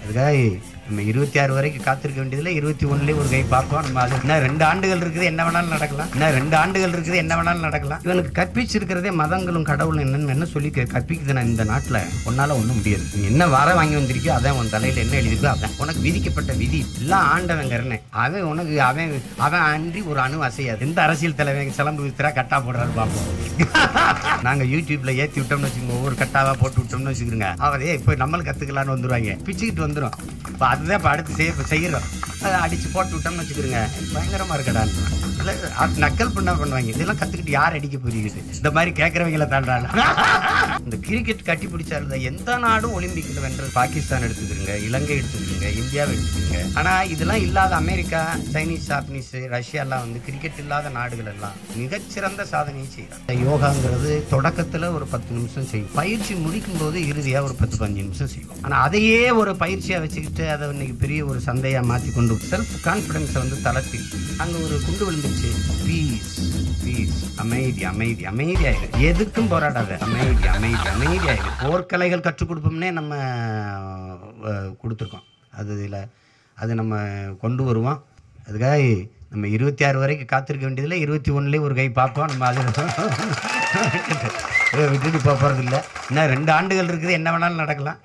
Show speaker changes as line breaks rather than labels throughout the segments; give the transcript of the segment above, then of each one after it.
அதுக்காக நம்ம இருபத்தி ஆறு வரைக்கும் காத்திருக்க வேண்டியதில்லை இருபத்தி ஒண்ணுலயே ஒரு கை பார்ப்போம் நம்ம அது இன்னும் ரெண்டு ஆண்டுகள் இருக்குது என்ன வேணாலும் நடக்கலாம் இன்னும் ரெண்டு ஆண்டுகள் இருக்குது என்ன வேணாலும் நடக்கலாம் இவனுக்கு கற்பிச்சிருக்கிறதே மதங்களும் கடவுளும் என்னன்னு என்ன சொல்லி க- கற்பிக்குது நான் இந்த நாட்டில் உன்னால ஒன்றும் முடியாது நீ என்ன வர வாங்கி வந்திருக்கியோ அதான் உன் தலையில என்ன எழுதிருக்கோ அதான் உனக்கு விதிக்கப்பட்ட விதி எல்லாம் ஆண்டவங்கிறனே அவன் உனக்கு அவன் அவன் அன்றி ஒரு அணு அசையாது எந்த அரசியல் தலைவன் சிலம்பு வித்துறா கட்டா போடுறாரு பார்ப்போம் நாங்க யூடியூப்ல ஏத்தி விட்டோம்னு வச்சுக்கோங்க ஒவ்வொரு கட்டாவா போட்டு விட்டோம்னு வச்சுக்கிறோங்க அவரே இப்போ நம்மளும் கத்துக்கலாம்னு வந்துருவாங்க பிச்சுக்கிட்டு வந்துரும் இப்போ அதுதான் இப்போ அடுத்து செய்ய இப்போ செய்யறோம் அதை அடிச்சு போட்டு விட்டோம்னு வச்சுக்கிறோங்க பயங்கரமா இருக்கடான்னு இல்ல, அது நக்கல் பண்ண பண்ணுவாங்க இதெல்லாம் கத்துக்கிட்டு யார் அடிக்க புரியுது இந்த மாதிரி கேட்கறவங்கள தாண்டால இந்த கிரிக்கெட் கட்டி பிடிச்சாருந்த எந்த நாடும் ஒலிம்பிக்ல வென்றது பாகிஸ்தான் எடுத்துக்கிறங்க இலங்கை எடுத்துக்கிறங்க இந்தியாவை எடுத்துக்கிறங்க ஆனா இதெல்லாம் இல்லாத அமெரிக்கா சைனீஸ் ஜாப்பனீஸ் ரஷ்யா எல்லாம் வந்து கிரிக்கெட் இல்லாத நாடுகள் எல்லாம் மிகச்சிறந்த சாதனையை செய்யறாங்க யோகாங்கிறது தொடக்கத்துல ஒரு பத்து நிமிஷம் செய்யும் பயிற்சி முடிக்கும் போது இறுதியா ஒரு பத்து பதினஞ்சு நிமிஷம் செய்வோம் ஆனா அதையே ஒரு பயிற்சியா வச்சுக்கிட்டு அதை இன்னைக்கு பெரிய ஒரு சந்தையா மாத்தி கொண்டு செல்ஃப் கான்பிடன்ஸை வந்து தளர்த்தி அங்க ஒரு குண்டு விழுந்துச்சு பீஸ் பீஸ் அமைதி அமைதி அமைதியாயிரு எதுக்கும் போராடாத அமைதி அமைதி அமைதியாயிரு போர்க்கலைகள் கற்றுக் கொடுப்போம்னே நம்ம அஹ், கொடுத்துருக்கோம் அது இதில் அது நம்ம கொண்டு வருவோம் அதுக்காக நம்ம இருபத்தி ஆறு வரைக்கும் காத்திருக்க வேண்டியதில்லை இருபத்தி ஒன்றுலேயே ஒரு கை பார்ப்போம் நம்ம அது விட்டுட்டு போக போகிறது இல்லை இன்னும் ரெண்டு ஆண்டுகள் இருக்குது என்ன வேணாலும் நடக்கலாம்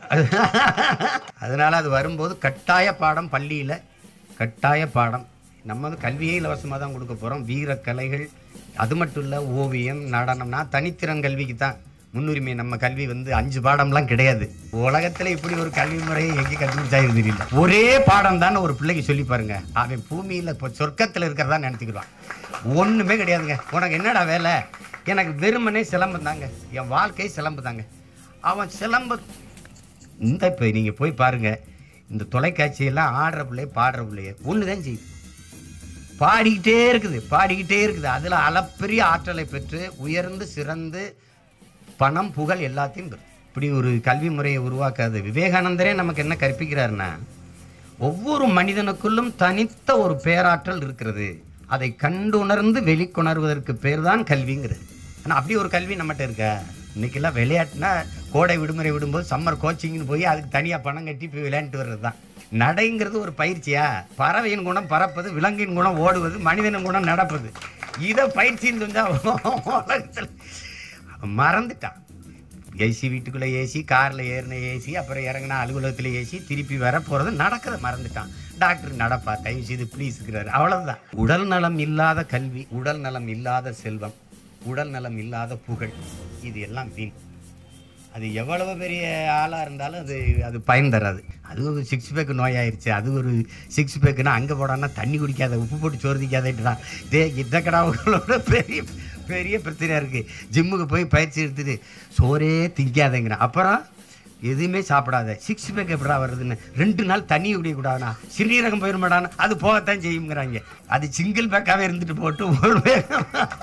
அதனால அது வரும்போது கட்டாய பாடம் பள்ளியில் கட்டாய பாடம் நம்ம வந்து கல்வியே இலவசமாக தான் கொடுக்க போகிறோம் வீர கலைகள் அது மட்டும் இல்லை ஓவியம் நடனம்னா தனித்திறன் கல்விக்கு தான் முன்னுரிமை நம்ம கல்வி வந்து அஞ்சு பாடம்லாம் கிடையாது உலகத்துல இப்படி ஒரு கல்வி முறையை எங்கே கண்டுபிடிச்சாயிரு தெரியல ஒரே பாடம் தான் ஒரு பிள்ளைக்கு சொல்லி பாருங்க அவன் பூமியில இப்போ சொர்க்கத்துல இருக்கிறதா நினைச்சுக்கிறான் ஒண்ணுமே கிடையாதுங்க உனக்கு என்னடா வேலை எனக்கு வெறுமனே சிலம்பம் தாங்க என் வாழ்க்கை சிலம்பு தாங்க அவன் சிலம்ப இந்த இப்போ நீங்கள் போய் பாருங்க இந்த தொலைக்காட்சியெல்லாம் ஆடுற பிள்ளைய பாடுற பிள்ளைய ஒன்று தான் செய்யுது பாடிக்கிட்டே இருக்குது பாடிக்கிட்டே இருக்குது அதில் அளப்பெரிய ஆற்றலை பெற்று உயர்ந்து சிறந்து பணம் புகழ் எல்லாத்தையும் பெறும் இப்படி ஒரு கல்வி முறையை உருவாக்காது விவேகானந்தரே நமக்கு என்ன கற்பிக்கிறாருன்னா ஒவ்வொரு மனிதனுக்குள்ளும் தனித்த ஒரு பேராற்றல் இருக்கிறது அதை கண்டு உணர்ந்து வெளிக்கொணர்வதற்கு பேர் தான் கல்விங்கிறது ஆனால் அப்படி ஒரு கல்வி நம்மகிட்ட இருக்கா இன்னைக்கெல்லாம் விளையாட்டுனா கோடை விடுமுறை விடும்போது சம்மர் கோச்சிங்னு போய் அதுக்கு தனியாக பணம் கட்டி போய் விளையாண்டுட்டு வர்றது தான் நடைங்கிறது ஒரு பயிற்சியா பறவையின் குணம் பறப்பது விலங்கின் குணம் ஓடுவது மனிதனின் குணம் நடப்பது இதை பயிற்சின்னு செஞ்சா உலகத்தில் மறந்துட்டான் ஏசி வீட்டுக்குள்ளே ஏசி காரில் ஏறின ஏசி அப்புறம் இறங்கினா அலுவலகத்தில் ஏசி திருப்பி வர போகிறது நடக்கிறத மறந்துட்டான் டாக்டர் நடப்பா தயவு செய்து ப்ளீஸுங்கிறாரு அவ்வளவுதான் உடல் நலம் இல்லாத கல்வி உடல் நலம் இல்லாத செல்வம் உடல் நலம் இல்லாத புகழ் இது எல்லாம் வீண் அது எவ்வளவு பெரிய ஆளாக இருந்தாலும் அது அது பயன் தராது அது ஒரு சிக்ஸ் பேக் நோயாயிருச்சு அது ஒரு சிக்ஸ் பேக்குன்னா அங்கே போடான்னா தண்ணி குடிக்காத உப்பு போட்டு சோர்திக்காதேட்டுதான் இதே இந்த கடாவுகளோட பெரிய பெரிய பிரச்சனையாக இருக்குது ஜிம்முக்கு போய் பயிற்சி எடுத்துட்டு சோறே திங்காதேங்கிறான் அப்புறம் எதுவுமே சாப்பிடாத சிக்ஸ் பேக் எப்படா வருதுன்னு ரெண்டு நாள் தண்ணி குடிக்கக்கூடாதுண்ணா சிறுநீரகம் போயிருமாடான்னு அது போகத்தான் செய்யுங்கிறாங்க அது சிங்கிள் பேக்காகவே இருந்துட்டு போட்டு ஒரு பேக்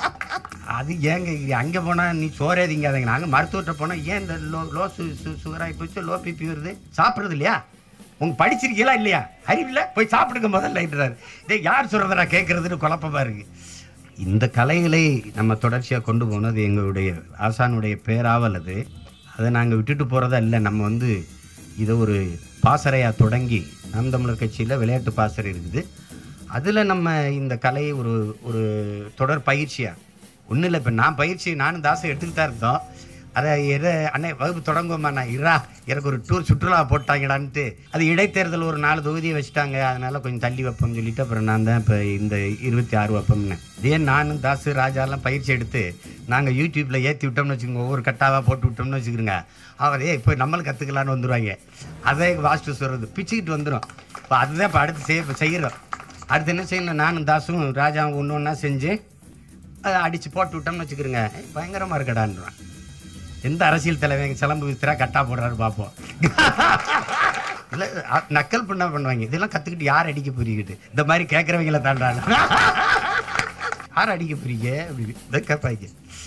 அது ஏங்க இது அங்கே போனால் நீ சோறே திங்காதீங்க நாங்கள் மருத்துவர்கிட்ட போனால் ஏன் இந்த லோ லோ சு சு சுகராகி போச்சு லோ பிபி வருது சாப்பிட்றது இல்லையா உங்க படிச்சிருக்கீங்களா இல்லையா அறிவில்ல போய் சாப்பிடுங்க முதல்ல லைட்டுறாரு இதே யார் சொல்கிறதா கேட்குறதுன்னு குழப்பமா இருக்கு இந்த கலைகளை நம்ம தொடர்ச்சியாக கொண்டு போனது எங்களுடைய ஆசானுடைய பேராவல் அது அதை நாங்கள் விட்டுட்டு போகிறதா இல்லை நம்ம வந்து இதை ஒரு பாசறையாக தொடங்கி நாம் தமிழர் கட்சியில் விளையாட்டு பாசறை இருக்குது அதில் நம்ம இந்த கலையை ஒரு ஒரு தொடர் பயிற்சியாக ஒன்றும் இல்லை இப்போ நான் பயிற்சி நானும் தாசம் எடுத்துக்கிட்டு தான் இருந்தோம் அதை எதை அண்ணே வகுப்பு தொடங்குவோமா நான் இரா எனக்கு ஒரு டூர் சுற்றுலா போட்டாங்கடான்ட்டு அது இடைத்தேர்தல் ஒரு நாலு தொகுதியை வச்சுட்டாங்க அதனால கொஞ்சம் தள்ளி வைப்போம்னு சொல்லிட்டு அப்புறம் நான் தான் இப்போ இந்த இருபத்தி ஆறு வைப்போம்னு இதே நானும் தாசு ராஜாலாம் பயிற்சி எடுத்து நாங்கள் யூடியூப்பில் ஏற்றி விட்டோம்னு வச்சுக்கோங்க ஒவ்வொரு கட்டாவாக போட்டு விட்டோம்னு வச்சுக்கிறோங்க அவரே இப்போ நம்மளும் கற்றுக்கலான்னு வந்துருவாங்க அதே வாஸ்து சொல்கிறது பிச்சுக்கிட்டு வந்துடும் இப்போ அதுதான் இப்போ அடுத்து செய்ய செய்கிறோம் அடுத்து என்ன செய்யணும் நானும் தாசும் ராஜாவும் ஒன்று ஒன்றா செஞ்சு அதை அடித்து போட்டு விட்டோம்னு வச்சுக்கிறோங்க பயங்கரமாக இருக்கடான்றான் எந்த அரசியல் தலைவன் சிலம்பு வித்துறா கட்டா போடுறாரு பார்ப்போம் இல்லை அ- நக்கல் பண்ண பண்ணுவாங்க இதெல்லாம் கற்றுக்கிட்டு யார் அடிக்க புரியுது இந்த மாதிரி கேட்குறவங்கள தாண்டாங்க யார் அடிக்க புரியுங்க அப்படி இதை கேட்பாங்க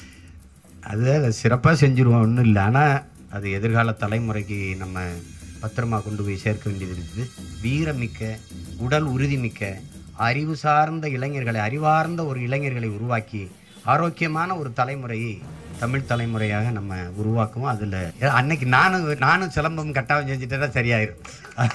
அது சிறப்பாக செஞ்சுருவோம் ஒன்றும் இல்லை ஆனால் அது எதிர்கால தலைமுறைக்கு நம்ம பத்திரமா கொண்டு போய் சேர்க்க வேண்டியது இருக்குது வீரமிக்க உடல் உறுதிமிக்க அறிவு சார்ந்த இளைஞர்களை அறிவார்ந்த ஒரு இளைஞர்களை உருவாக்கி ஆரோக்கியமான ஒரு தலைமுறையை தமிழ் தலைமுறையாக நம்ம உருவாக்குவோம் அதில் அன்னைக்கு நானும் நானும் சிலம்பம் கட்டாயம் செஞ்சுட்டா சரியாயிரும்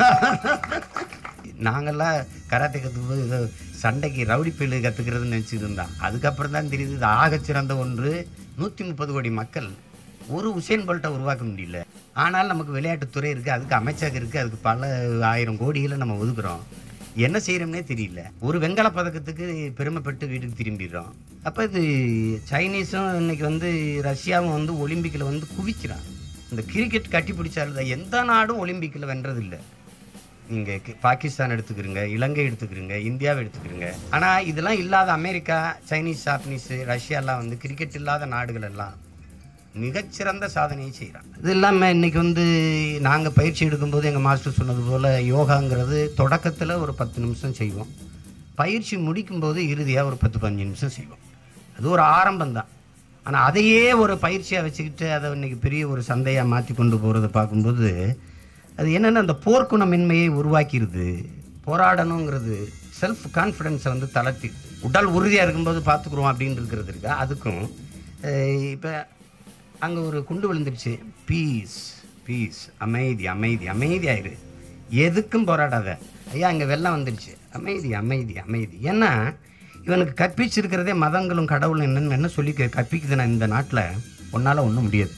நாங்கெல்லாம் கராத்தே கற்றுக்கும்போது ஏதோ சண்டைக்கு ரவுடி பயிலு கற்றுக்கிறதுன்னு நினச்சிட்டு இருந்தான் அதுக்கப்புறம் தான் தெரியுது இது ஆகச் சிறந்த ஒன்று நூற்றி முப்பது கோடி மக்கள் ஒரு உசேன் போல்ட்டை உருவாக்க முடியல ஆனால் நமக்கு விளையாட்டுத்துறை இருக்குது அதுக்கு அமைச்சகம் இருக்குது அதுக்கு பல ஆயிரம் கோடிகளை நம்ம ஒதுக்குறோம் என்ன செய்கிறோம்னே தெரியல ஒரு வெண்கல பதக்கத்துக்கு பெருமைப்பட்டு வீட்டுக்கு திரும்பிடுறோம் அப்போ இது சைனீஸும் இன்னைக்கு வந்து ரஷ்யாவும் வந்து ஒலிம்பிக்கில் வந்து குவிக்கிறான் இந்த கிரிக்கெட் கட்டி பிடிச்சாலும் எந்த நாடும் ஒலிம்பிக்கில் வென்றதில்லை நீங்கள் பாகிஸ்தான் எடுத்துக்கிறீங்க இலங்கை எடுத்துக்கிறீங்க இந்தியாவை எடுத்துக்கிறீங்க ஆனால் இதெல்லாம் இல்லாத அமெரிக்கா சைனீஸ் ஜாப்பனீஸ் ரஷ்யாலாம் வந்து கிரிக்கெட் இல்லாத நாடுகள் எல்லாம் மிகச்சிறந்த சாதனையை செய்கிறாங்க இது இல்லாமல் இன்னைக்கு வந்து நாங்கள் பயிற்சி எடுக்கும்போது எங்கள் மாஸ்டர் சொன்னது போல் யோகாங்கிறது தொடக்கத்தில் ஒரு பத்து நிமிஷம் செய்வோம் பயிற்சி முடிக்கும்போது இறுதியாக ஒரு பத்து பதினஞ்சு நிமிஷம் செய்வோம் அது ஒரு ஆரம்பம் தான் ஆனால் அதையே ஒரு பயிற்சியாக வச்சுக்கிட்டு அதை இன்னைக்கு பெரிய ஒரு சந்தையாக மாற்றி கொண்டு போகிறத பார்க்கும்போது அது என்னென்னா அந்த போர்க்குணமின்மையை உருவாக்கிடுது போராடணுங்கிறது செல்ஃப் கான்ஃபிடென்ஸை வந்து தளர்த்தி உடல் உறுதியாக இருக்கும்போது பார்த்துக்குருவோம் அப்படின்னு இருக்கிறது இருக்கா அதுக்கும் இப்போ அங்கே ஒரு குண்டு விழுந்துருச்சு பீஸ் பீஸ் அமைதி அமைதி அமைதியாயிரு எதுக்கும் போராடாத ஐயா அங்கே வெள்ளம் வந்துருச்சு அமைதி அமைதி அமைதி ஏன்னா இவனுக்கு கற்பிச்சிருக்கிறதே மதங்களும் கடவுளும் என்னன்னு என்ன சொல்லி க- கற்பிக்குதுன்னா இந்த நாட்டில் உன்னால் ஒன்றும் முடியாது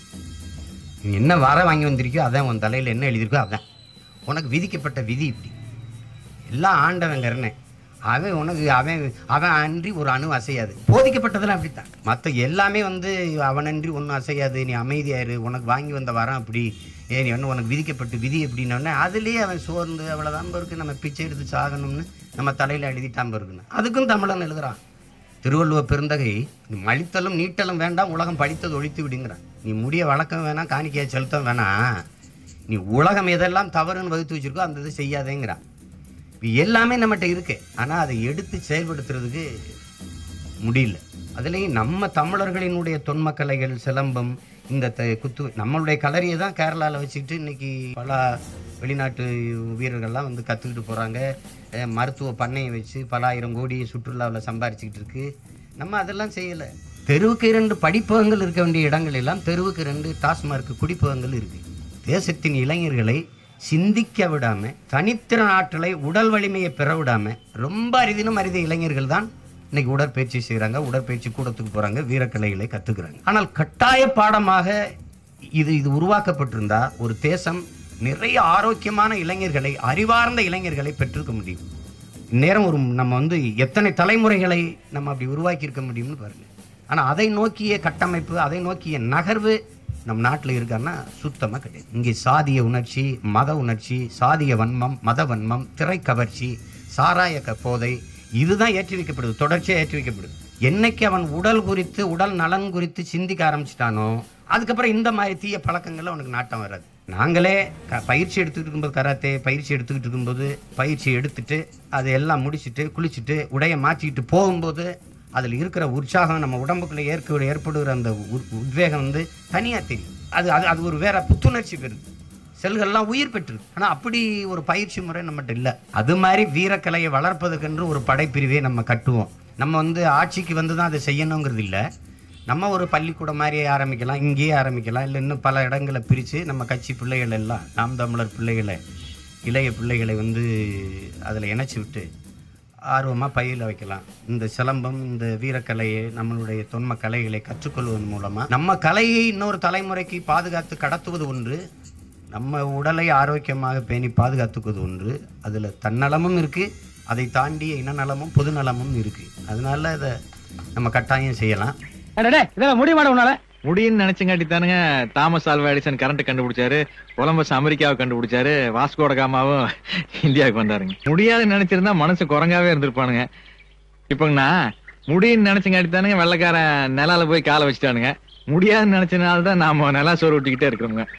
நீ என்ன வர வாங்கி வந்திருக்கியோ அதான் உன் தலையில் என்ன எழுதியிருக்கோ அதான் உனக்கு விதிக்கப்பட்ட விதி இப்படி எல்லாம் ஆண்டவன் கருணை அவன் உனக்கு அவன் அவன் அன்றி ஒரு அணு அசையாது போதிக்கப்பட்டதெல்லாம் அப்படித்தான் மற்ற எல்லாமே வந்து அவனன்றி ஒன்றும் அசையாது நீ அமைதியாயிரு உனக்கு வாங்கி வந்த வரம் அப்படி ஏ நீ வந்து உனக்கு விதிக்கப்பட்டு விதி எப்படின்னோடனே அதுலேயே அவன் சோர்ந்து அவ்வளோதான் இருக்கு நம்ம பிச்சை எடுத்து சாகணும்னு நம்ம தலையில் எழுதிட்டான் இருக்குன்னு அதுக்கும் தமிழன் எழுதுறான் திருவள்ளுவர் பெருந்தகை நீ மழித்தலும் நீட்டலும் வேண்டாம் உலகம் படித்தது ஒழித்து விடுங்கிறான் நீ முடிய வழக்கம் வேணாம் காணிக்கையை செலுத்தம் வேணாம் நீ உலகம் எதெல்லாம் தவறுன்னு வகுத்து வச்சிருக்கோ அந்த இது செய்யாதேங்கிறான் இது எல்லாமே நம்மகிட்ட இருக்கு ஆனால் அதை எடுத்து செயல்படுத்துறதுக்கு முடியல அதுலேயும் நம்ம தமிழர்களினுடைய தொன்மக்கலைகள் சிலம்பம் இந்த த- குத்து நம்மளுடைய கலரியை தான் கேரளாவில் வச்சுக்கிட்டு இன்னைக்கு பல வெளிநாட்டு வீரர்கள்லாம் வந்து கற்றுக்கிட்டு போகிறாங்க மருத்துவ பண்ணையை வச்சு பல ஆயிரம் கோடி சுற்றுலாவில் சம்பாரிச்சுக்கிட்டு இருக்கு நம்ம அதெல்லாம் செய்யலை தெருவுக்கு இரண்டு படிப்பகங்கள் இருக்க வேண்டிய இடங்கள் எல்லாம் தெருவுக்கு ரெண்டு டாஸ்மார்க் குடிப்பகங்கள் இருக்கு தேசத்தின் இளைஞர்களை சிந்திக்க விடாம தனித்திறன் ஆற்றலை உடல் வலிமையை பெற விடாம ரொம்ப அரிதினும் அரித இளைஞர்கள் தான் இன்னைக்கு உடற்பயிற்சி செய்கிறாங்க உடற்பயிற்சி கூடத்துக்கு போறாங்க வீரக்கலைகளை கத்துக்கிறாங்க ஆனால் கட்டாய பாடமாக இது இது உருவாக்கப்பட்டிருந்தா ஒரு தேசம் நிறைய ஆரோக்கியமான இளைஞர்களை அறிவார்ந்த இளைஞர்களை பெற்றிருக்க முடியும் நேரம் ஒரு நம்ம வந்து எத்தனை தலைமுறைகளை நம்ம அப்படி உருவாக்கி இருக்க முடியும்னு பாருங்க ஆனா அதை நோக்கிய கட்டமைப்பு அதை நோக்கிய நகர்வு நம் நாட்டில் இருக்கான்னா சுத்தமாக கிடையாது இங்கே சாதிய உணர்ச்சி மத உணர்ச்சி சாதிய வன்மம் மத வன்மம் திரை கவர்ச்சி சாராய க- போதை இதுதான் ஏற்றி வைக்கப்படுது தொடர்ச்சியாக ஏற்றி வைக்கப்படுது என்னைக்கு அவன் உடல் குறித்து உடல் நலன் குறித்து சிந்திக்க ஆரம்பிச்சிட்டானோ அதுக்கப்புறம் இந்த மாதிரி தீய பழக்கங்கள்ல அவனுக்கு நாட்டம் வராது நாங்களே க- பயிற்சி எடுத்துக்கிட்டு இருக்கும்போது கராத்தே பயிற்சி எடுத்துக்கிட்டு இருக்கும்போது பயிற்சி எடுத்துட்டு அதை எல்லாம் முடிச்சிட்டு குளிச்சுட்டு உடைய மாற்றிக்கிட்டு போகும்போது அதில் இருக்கிற உற்சாகம் நம்ம உடம்புக்குள்ள ஏற்க ஏற்படுகிற அந்த உத்- உத்வேகம் வந்து தனியாக தெரியும் அது அது அது ஒரு வேற புத்துணர்ச்சி பெறுது செல்கள்லாம் உயிர் பெற்றிருக்கு ஆனால் அப்படி ஒரு பயிற்சி முறை நம்மகிட்ட இல்லை அது மாதிரி வீரக்கலையை வளர்ப்பதுக்கென்று ஒரு படைப்பிரிவை நம்ம கட்டுவோம் நம்ம வந்து ஆட்சிக்கு வந்து தான் அதை செய்யணுங்கிறது இல்லை நம்ம ஒரு பள்ளிக்கூடம் மாதிரி ஆரம்பிக்கலாம் இங்கேயே ஆரம்பிக்கலாம் இல்லை இன்னும் பல இடங்களை பிரித்து நம்ம கட்சி பிள்ளைகள் எல்லாம் நாம் தமிழர் பிள்ளைகளை இளைய பிள்ளைகளை வந்து அதில் இணைச்சி விட்டு ஆர்வமாக பயில வைக்கலாம் இந்த சிலம்பம் இந்த வீரக்கலையை நம்மளுடைய தொன்ம கலைகளை கற்றுக்கொள்வதன் மூலமாக நம்ம கலையை இன்னொரு தலைமுறைக்கு பாதுகாத்து கடத்துவது ஒன்று நம்ம உடலை ஆரோக்கியமாக பேணி பாதுகாத்துக்குவது ஒன்று அதில் தன்னலமும் இருக்குது அதை தாண்டிய இனநலமும் பொதுநலமும் இருக்குது அதனால இதை நம்ம கட்டாயம் செய்யலாம்
இதெல்லாம் முடியுமாடா உன்னால
முடியும்னு நினைச்சங்காட்டி தானுங்க தாமஸ் ஆல்வா எடிசன் கரண்ட் கண்டுபிடிச்சாரு கொலம்பஸ் அமெரிக்காவை கண்டுபிடிச்சாரு வாஸ்கோட காமாவும் இந்தியாவுக்கு வந்தாருங்க முடியாதுன்னு நினைச்சிருந்தா மனசு குரங்காவே இருந்திருப்பானுங்க இப்பங்கண்ணா முடியும்னு நினைச்சங்காட்டி தானுங்க வெள்ளைக்காரன் நிலால போய் காலை வச்சுட்டானுங்க முடியாதுன்னு நினைச்சனால தான் நாம நிலா சோறு விட்டுக்கிட்டே இருக்கிறோங்க